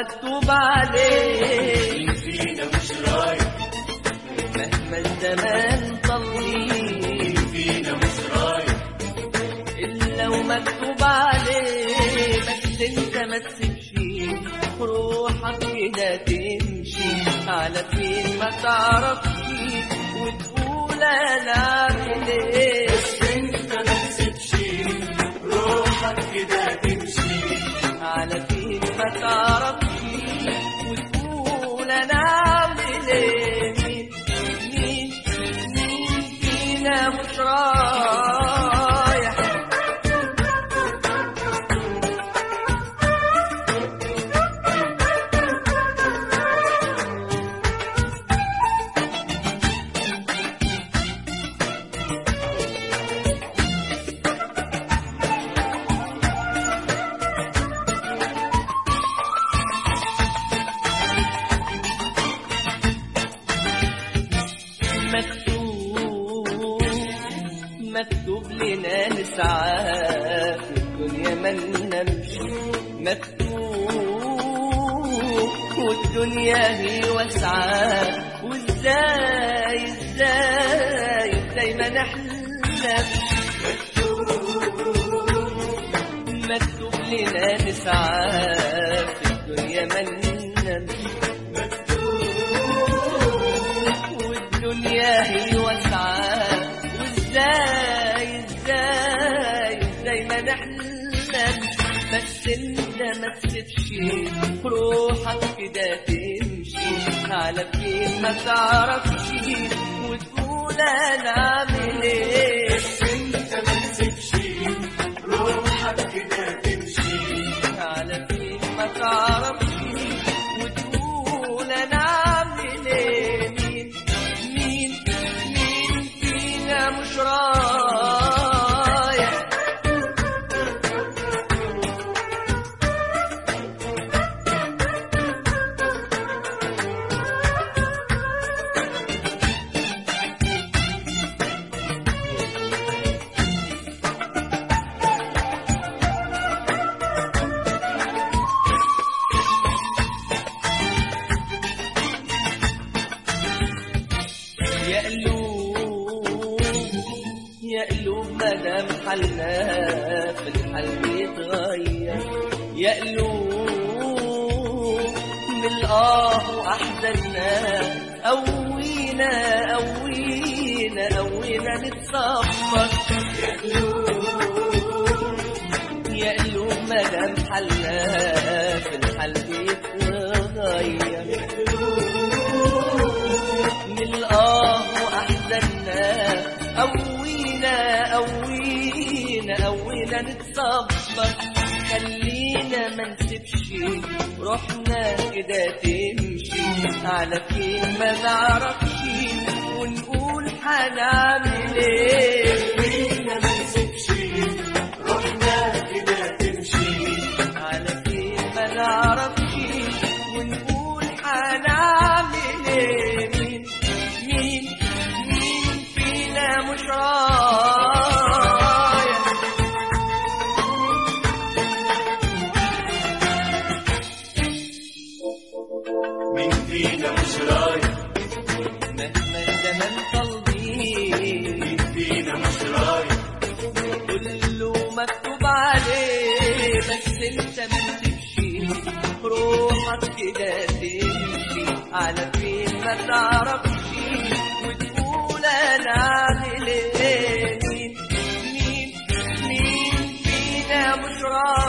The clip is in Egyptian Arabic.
مكتوب عليه مين فينا مش رايح مهما الزمان طويل مين فينا مش رايح إلا ومكتوب عليه بس انت ما تسيبش روحك كده تمشي على فين ما تعرفش وتقول انا اعمل ايه انت ما تسيبش روحك كده تمشي على فين ما تعرفش وتقول انا اعمل ايه مين مين مين فينا مش رايح مكتوب مكتوب لنا نسعى في الدنيا ما ننامش مكتوب والدنيا هي واسعة وازاي ازاي ازاي ما نحلم مكتوب لنا نسعى في الدنيا ما ننامش والدنيا هي واسعة وازاي ازاي ازاي ما نحلم بس انت ما تسيبش روحك كده تمشي على فين ما تعرفش وتقول انا اعمل ايه انت ما تسيبش روحك كده تمشي على فين ما تعرفش وتقول انا اعمل ايه مين مين مين فينا مش رايح يا قلوب يا قلوب مدام حالنا في الحال بيتغير يا قلوب من الآه وأحزاننا قوينا قوينا قوينا نتصفر يا قلوب مدام حالنا في الحال بيتغير من الآه وأحزاننا قوينا قوينا قوينا نتصبر خلينا ما نسيبش روحنا كده تمشي على فين ما نعرفش ونقول هنعمل ايه خلينا ما نسيبش روحنا كده تمشي على فين ما نعرفش ونقول هنعمل ايه مين مين مين فينا مش رايح مين فينا مش رايح مهما الزمن طالبين مين فينا مش رايح كله مكتوب عليه بس انت ما تمشي روحك كده تمشي على فين ما تعرفش وتقول انا اعمل ايه مين مين مين فينا مش راضي